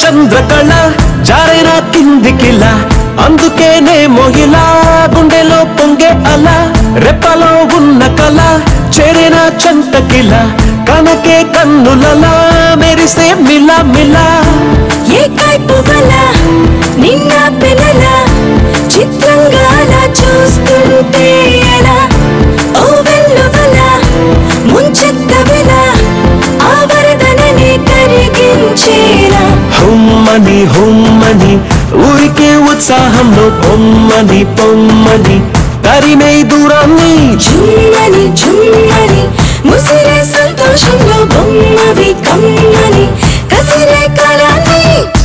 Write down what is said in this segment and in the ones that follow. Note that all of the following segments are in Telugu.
చంద్రకళ జారైన కిందికిలా అందుకేనే మొహిలా గుండెలో పొంగే అలా రెప్పలో ఉన్న కళ చేరిన చంటకిల కనకే కన్నులలా మెరిసే మిలా మిలా ఏ కైపు వల నిన్న పిల్లల చిత్రంగా అలా చూస్తుంటే ఎలా ఓ వెల్లువల ముంచెత్త వెల ఆ వరదననే కరిగించేలా హుమ్మని హుమ్మని ఊరికే ఉత్సాహంలో పొమ్మని పొమ్మని తరిమే దూరాన్ని జుమ్మని జుమ్మని ముసిరే సంతోషంలో బొమ్మవి కమ్మని కసిరే కాలాన్ని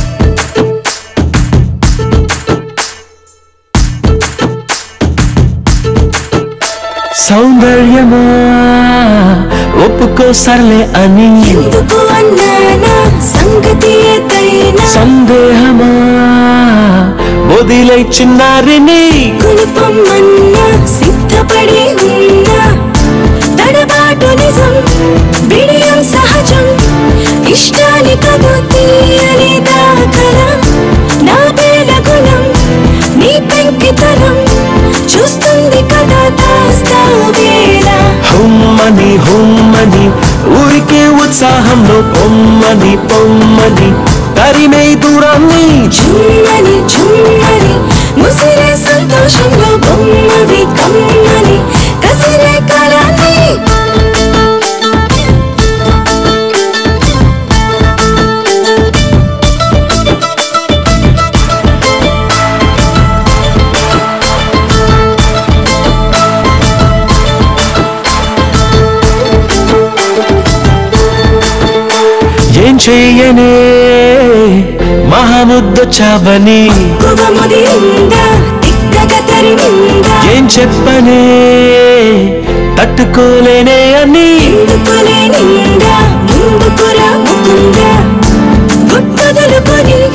సౌందర్యమా ఒప్పుకో సర్లే అని ఎందుకు అన్నానా సంగతి ఏదైనా సందేహమా వదిలై చిన్నారిని కులుపమ్మన్నా సిద్ధపడి ఉన్నా తడబాటు నిజం బిడియం సహజం ఇష్టాన్ని కదు తీయని దాఖలా నా వేల గుణం నీ పెంకితనం చూస్తుంది కదా దాస్తా వేళ హుమ్మని హుమ్మని ఊరికే ఉత్సాహంలో పొమ్మని పొమ్మని తరిమే దూరాన్ని జుమ్మని జుమ్మని ముసిరే సంతోషంలో బొమ్మవి కమ్మని కసిరే కాలాన్ని ఏం చెయ్యనే మహాముద్దొచ్చావని కువ ముదిరిందా తిక్కగా తరిమిందా ఏం చెప్పనే తట్టుకోలేనే అని ఎందుకులే నిందా ముందుకురా ముకుందా గుట్టదులుకొని